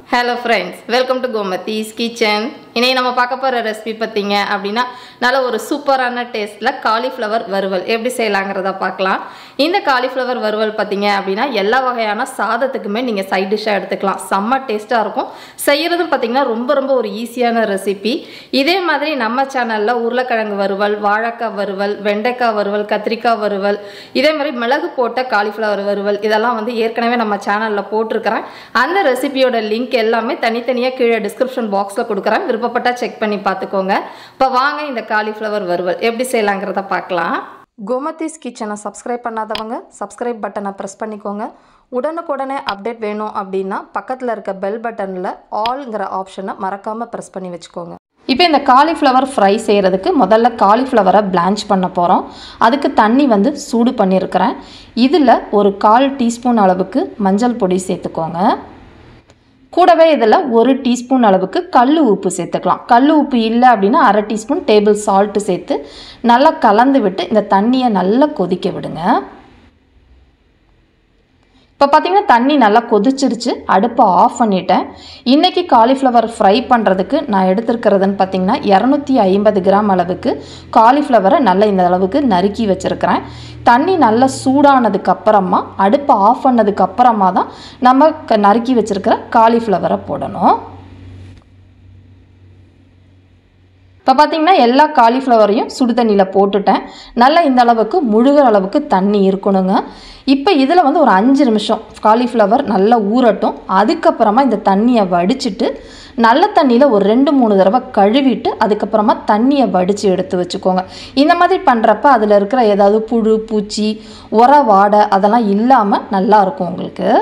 hello friends welcome to Gomathi's kitchen இன்னைக்கு நம்ம பார்க்க போகிற ரெசிபி பார்த்தீங்க அப்படின்னா நல்ல ஒரு சூப்பரான டேஸ்ட்டில் காலிஃப்ளவர் வறுவல் எப்படி செய்யலாங்கிறத பார்க்கலாம் இந்த காலிஃப்ளவர் வறுவல் பார்த்தீங்க அப்படின்னா எல்லா வகையான சாதத்துக்குமே நீங்கள் சைட் டிஷ்ஷாக எடுத்துக்கலாம் செம்ம டேஸ்ட்டாக இருக்கும் செய்கிறதும் பார்த்தீங்கன்னா ரொம்ப ரொம்ப ஒரு ஈஸியான ரெசிபி இதே மாதிரி நம்ம சேனலில் உருளைக்கிழங்கு வறுவல் வாழைக்காய் வறுவல் வெண்டைக்காய் வறுவல் கத்திரிக்காய் வறுவல் இதே மாதிரி மிளகு போட்ட காலிஃப்ளவர் வறுவல் இதெல்லாம் வந்து ஏற்கனவே நம்ம சேனலில் போட்டிருக்கிறேன் அந்த ரெசிபியோட லிங்க் எல்லாமே தனித்தனியாக கீழே டிஸ்கிரிப்ஷன் பாக்ஸில் கொடுக்குறேன் விருப்பப்பட்டால் செக் பண்ணி பார்த்துக்கோங்க இப்போ வாங்க இந்த காலிஃப்ளவர் வறுவல் எப்படி செய்யலாங்கிறத பார்க்கலாம் கோமதிஸ் கிச்சனை சப்ஸ்கிரைப் பண்ணாதவங்க சப்ஸ்கிரைப் பட்டனை ப்ரெஸ் பண்ணிக்கோங்க உடனுக்குடனே அப்டேட் வேணும் அப்படின்னா பக்கத்தில் இருக்க பெல் பட்டனில் ஆல்ங்கிற ஆப்ஷனை மறக்காமல் ப்ரெஸ் பண்ணி வச்சுக்கோங்க இப்போ இந்த காலிஃப்ளவர் ஃப்ரை செய்கிறதுக்கு முதல்ல காலிஃப்ளவரை பிளான்ச் பண்ண போகிறோம் அதுக்கு தண்ணி வந்து சூடு பண்ணியிருக்கிறேன் இதில் ஒரு கால் டீஸ்பூன் அளவுக்கு மஞ்சள் பொடி சேர்த்துக்கோங்க கூடவே இதில் ஒரு டீஸ்பூன் அளவுக்கு கல் உப்பு சேர்த்துக்கலாம் கல் உப்பு இல்லை அப்படின்னா அரை டீஸ்பூன் டேபிள் சால்ட்டு சேர்த்து நல்லா கலந்து விட்டு இந்த தண்ணியை நல்லா கொதிக்க விடுங்க இப்போ பார்த்தீங்கன்னா தண்ணி நல்லா கொதிச்சிருச்சு அடுப்பை ஆஃப் பண்ணிட்டேன் இன்றைக்கி காலிஃப்ளவர் ஃப்ரை பண்ணுறதுக்கு நான் எடுத்துருக்கிறதுன்னு பார்த்தீங்கன்னா இரநூத்தி ஐம்பது கிராம் அளவுக்கு காலிஃப்ளவரை நல்லா இந்த அளவுக்கு நறுக்கி வச்சுருக்கிறேன் தண்ணி நல்லா சூடானதுக்கு அப்புறமா அடுப்பை ஆஃப் பண்ணதுக்கு அப்புறமா தான் நம்ம க- நறுக்கி வச்சுருக்கிற காலிஃப்ளவரை போடணும் இப்போ பார்த்தீங்கன்னா எல்லா காலிஃப்ளவரையும் சுடு தண்ணியில் போட்டுட்டேன் நல்லா இந்த அளவுக்கு முழுகிற அளவுக்கு தண்ணி இருக்கணுங்க இப்போ இதில் வந்து ஒரு அஞ்சு நிமிஷம் காலிஃப்ளவர் நல்லா ஊறட்டும் அதுக்கப்புறமா இந்த தண்ணியை வடிச்சிட்டு நல்ல தண்ணியில் ஒரு ரெண்டு மூணு தடவை கழுவிட்டு அதுக்கப்புறமா தண்ணியை வடித்து எடுத்து வச்சுக்கோங்க இந்த மாதிரி பண்ணுறப்ப அதில் இருக்கிற ஏதாவது புழு பூச்சி உர வாடை அதெல்லாம் இல்லாமல் நல்லா இருக்கும் உங்களுக்கு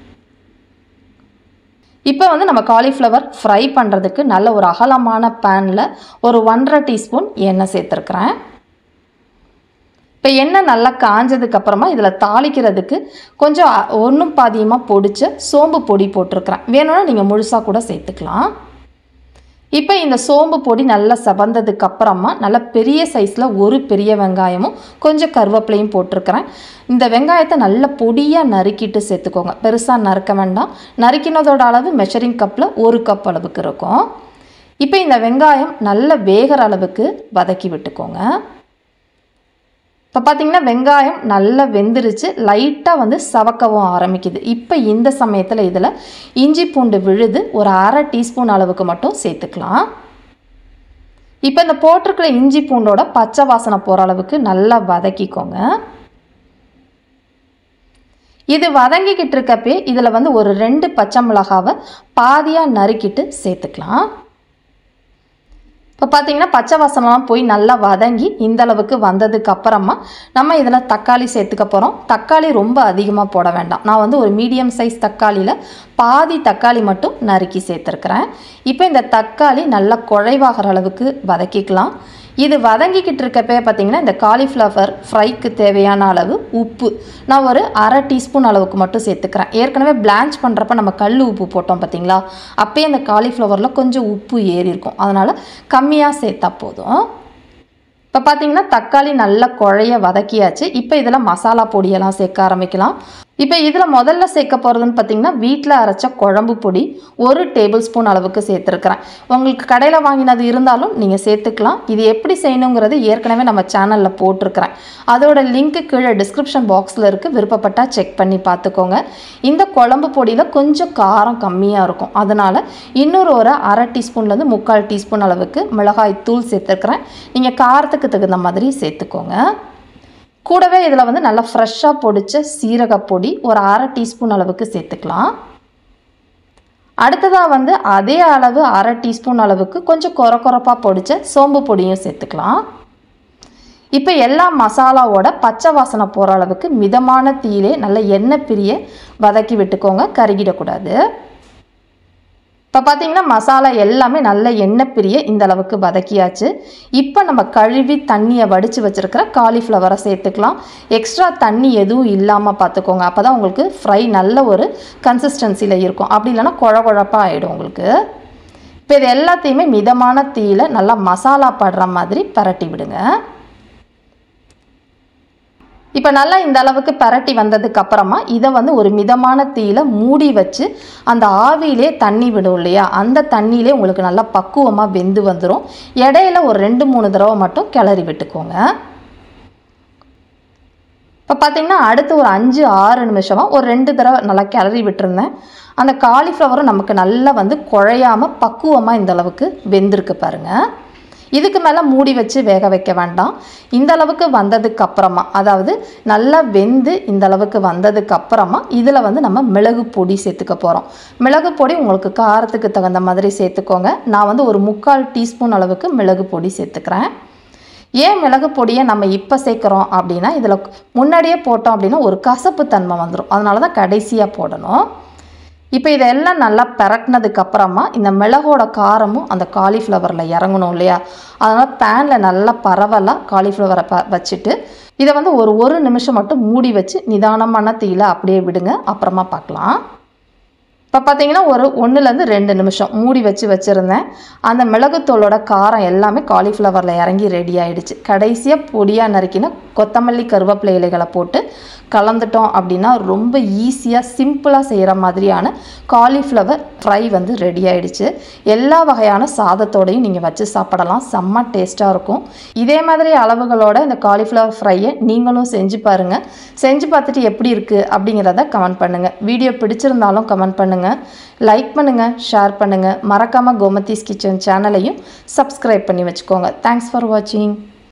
இப்போ வந்து நம்ம காலிஃப்ளவர் ஃப்ரை பண்ணுறதுக்கு நல்ல ஒரு அகலமான பேனில் ஒரு ஒன்றரை டீஸ்பூன் எண்ணெய் சேர்த்துருக்குறேன் இப்போ எண்ணெய் நல்லா காஞ்சதுக்கு அப்புறமா இதில் தாளிக்கிறதுக்கு கொஞ்சம் ஒன்றும் பாதியமாக பொடிச்ச சோம்பு பொடி போட்டிருக்கிறேன் வேணும்னா நீங்கள் முழுசாக கூட சேர்த்துக்கலாம் இப்போ இந்த சோம்பு பொடி நல்லா செவந்ததுக்கு அப்புறமா நல்ல பெரிய சைஸில் ஒரு பெரிய வெங்காயமும் கொஞ்சம் கருவேப்பிலையும் போட்டிருக்கிறேன் இந்த வெங்காயத்தை நல்ல பொடியாக நறுக்கிட்டு சேர்த்துக்கோங்க பெருசாக நறுக்க வேண்டாம் நறுக்கினதோட அளவு மெஷரிங் கப்பில் ஒரு கப் அளவுக்கு இருக்கும் இப்போ இந்த வெங்காயம் நல்ல வேகிற அளவுக்கு வதக்கி விட்டுக்கோங்க இப்போ பார்த்தீங்கன்னா வெங்காயம் நல்லா வெந்துருச்சு லைட்டாக வந்து சவக்கவும் ஆரம்பிக்குது இப்போ இந்த சமயத்தில் இதில் இஞ்சி பூண்டு விழுது ஒரு அரை டீஸ்பூன் அளவுக்கு மட்டும் சேர்த்துக்கலாம் இப்போ இந்த போட்டிருக்கிற இஞ்சி பூண்டோட பச்சை வாசனை போகிற அளவுக்கு நல்லா வதக்கிக்கோங்க இது வதங்கிக்கிட்டு இருக்கப்பே இதில் வந்து ஒரு ரெண்டு பச்சை மிளகாவை பாதியாக நறுக்கிட்டு சேர்த்துக்கலாம் இப்போ பார்த்தீங்கன்னா பச்சை வாசனம்லாம் போய் நல்லா வதங்கி இந்த அளவுக்கு வந்ததுக்கு அப்புறமா நம்ம இதில் தக்காளி சேர்த்துக்க போகிறோம் தக்காளி ரொம்ப அதிகமாக போட வேண்டாம் நான் வந்து ஒரு மீடியம் சைஸ் தக்காளியில் பாதி தக்காளி மட்டும் நறுக்கி சேர்த்துருக்குறேன் இப்போ இந்த தக்காளி நல்லா குழைவாகிற அளவுக்கு வதக்கிக்கலாம் இது வதங்கிக்கிட்டு இருக்கப்பே பார்த்தீங்கன்னா இந்த காலிஃப்ளவர் ஃப்ரைக்கு தேவையான அளவு உப்பு நான் ஒரு அரை டீஸ்பூன் அளவுக்கு மட்டும் சேர்த்துக்கிறேன் ஏற்கனவே பிளான்ச் பண்ணுறப்ப நம்ம கல் உப்பு போட்டோம் பார்த்தீங்களா அப்பயே அந்த காலிஃப்ளவரில் கொஞ்சம் உப்பு ஏறி இருக்கும் அதனால் கம்மியாக சேர்த்தா போதும் இப்போ பார்த்தீங்கன்னா தக்காளி நல்லா குழைய வதக்கியாச்சு இப்போ இதில் மசாலா பொடியெல்லாம் சேர்க்க ஆரம்பிக்கலாம் இப்போ இதில் முதல்ல சேர்க்க போகிறதுன்னு பார்த்தீங்கன்னா வீட்டில் அரைச்ச குழம்பு பொடி ஒரு டேபிள் ஸ்பூன் அளவுக்கு சேர்த்துருக்குறேன் உங்களுக்கு கடையில் வாங்கினது இருந்தாலும் நீங்கள் சேர்த்துக்கலாம் இது எப்படி செய்யணுங்கிறது ஏற்கனவே நம்ம சேனலில் போட்டிருக்கிறேன் அதோட லிங்க்கு கீழே டிஸ்கிரிப்ஷன் பாக்ஸில் இருக்குது விருப்பப்பட்டால் செக் பண்ணி பார்த்துக்கோங்க இந்த குழம்பு பொடியில் கொஞ்சம் காரம் கம்மியாக இருக்கும் அதனால் இன்னொரு ஒரு அரை டீஸ்பூன்லேருந்து முக்கால் டீஸ்பூன் அளவுக்கு மிளகாய் தூள் சேர்த்துருக்குறேன் நீங்கள் காரத்துக்கு தகுந்த மாதிரி சேர்த்துக்கோங்க கூடவே இதில் வந்து நல்லா ஃப்ரெஷ்ஷாக பொடிச்ச சீரகப் பொடி ஒரு அரை டீஸ்பூன் அளவுக்கு சேர்த்துக்கலாம் அடுத்ததாக வந்து அதே அளவு அரை டீஸ்பூன் அளவுக்கு கொஞ்சம் கொர கொரப்பாக பொடிச்ச சோம்பு பொடியும் சேர்த்துக்கலாம் இப்போ எல்லா மசாலாவோட பச்சை வாசனை போகிற அளவுக்கு மிதமான தீயிலே நல்ல எண்ணெய் பிரிய வதக்கி விட்டுக்கோங்க கருகிடக்கூடாது இப்போ பார்த்தீங்கன்னா மசாலா எல்லாமே நல்ல எண்ணெய் பிரிய இந்த அளவுக்கு வதக்கியாச்சு இப்போ நம்ம கழுவி தண்ணியை வடித்து வச்சுருக்கிற காலிஃப்ளவரை சேர்த்துக்கலாம் எக்ஸ்ட்ரா தண்ணி எதுவும் இல்லாமல் பார்த்துக்கோங்க அப்போ தான் உங்களுக்கு ஃப்ரை நல்ல ஒரு கன்சிஸ்டன்சியில் இருக்கும் அப்படி இல்லைன்னா குழ குழப்பாக ஆகிடும் உங்களுக்கு இப்போ இது எல்லாத்தையுமே மிதமான தீயில நல்லா மசாலா படுற மாதிரி பரட்டி விடுங்க இப்போ நல்லா இந்த அளவுக்கு பரட்டி வந்ததுக்கு அப்புறமா இதை வந்து ஒரு மிதமான தீயில மூடி வச்சு அந்த ஆவியிலே தண்ணி விடும் இல்லையா அந்த தண்ணியிலே உங்களுக்கு நல்லா பக்குவமாக வெந்து வந்துடும் இடையில ஒரு ரெண்டு மூணு தடவை மட்டும் கிளறி விட்டுக்கோங்க இப்போ பார்த்தீங்கன்னா அடுத்து ஒரு அஞ்சு ஆறு நிமிஷமாக ஒரு ரெண்டு தடவை நல்லா கிளறி விட்டுருந்தேன் அந்த காலிஃப்ளவரும் நமக்கு நல்லா வந்து குழையாம பக்குவமாக இந்த அளவுக்கு வெந்திருக்கு பாருங்கள் இதுக்கு மேலே மூடி வச்சு வேக வைக்க வேண்டாம் இந்த அளவுக்கு வந்ததுக்கு அப்புறமா அதாவது நல்லா வெந்து இந்த அளவுக்கு வந்ததுக்கு அப்புறமா இதில் வந்து நம்ம மிளகு பொடி சேர்த்துக்க போகிறோம் மிளகு பொடி உங்களுக்கு காரத்துக்கு தகுந்த மாதிரி சேர்த்துக்கோங்க நான் வந்து ஒரு முக்கால் டீஸ்பூன் அளவுக்கு மிளகு பொடி சேர்த்துக்கிறேன் ஏன் மிளகு பொடியை நம்ம இப்போ சேர்க்குறோம் அப்படின்னா இதில் முன்னாடியே போட்டோம் அப்படின்னா ஒரு கசப்பு தன்மை வந்துடும் அதனால தான் கடைசியாக போடணும் இப்போ இதெல்லாம் நல்லா பரட்டினதுக்கு அப்புறமா இந்த மிளகோட காரமும் அந்த காலிஃப்ளவரில் இறங்கணும் இல்லையா அதனால் பேனில் நல்லா பரவலாக காலிஃப்ளவரை ப வச்சுட்டு இதை வந்து ஒரு ஒரு நிமிஷம் மட்டும் மூடி வச்சு நிதானமான தீயில அப்படியே விடுங்க அப்புறமா பார்க்கலாம் இப்போ பார்த்தீங்கன்னா ஒரு ஒன்றுலேருந்து ரெண்டு நிமிஷம் மூடி வச்சு வச்சுருந்தேன் அந்த மிளகுத்தூளோட காரம் எல்லாமே காலிஃப்ளவரில் இறங்கி ரெடி ஆயிடுச்சு கடைசியாக பொடியாக நறுக்கின கொத்தமல்லி கருவேப்பிலை இலைகளை போட்டு கலந்துட்டோம் அப்படின்னா ரொம்ப ஈஸியாக சிம்பிளாக செய்கிற மாதிரியான காலிஃப்ளவர் ஃப்ரை வந்து ரெடி ஆயிடுச்சு எல்லா வகையான சாதத்தோடையும் நீங்கள் வச்சு சாப்பிடலாம் செம்ம டேஸ்ட்டாக இருக்கும் இதே மாதிரி அளவுகளோட இந்த காலிஃப்ளவர் ஃப்ரையை நீங்களும் செஞ்சு பாருங்கள் செஞ்சு பார்த்துட்டு எப்படி இருக்குது அப்படிங்கிறத கமெண்ட் பண்ணுங்கள் வீடியோ பிடிச்சிருந்தாலும் கமெண்ட் பண்ணுங்கள் லைக் பண்ணுங்கள் ஷேர் பண்ணுங்கள் மறக்காமல் கோமதிஸ் கிச்சன் சேனலையும் சப்ஸ்கிரைப் பண்ணி வச்சுக்கோங்க தேங்க்ஸ் ஃபார் வாட்சிங்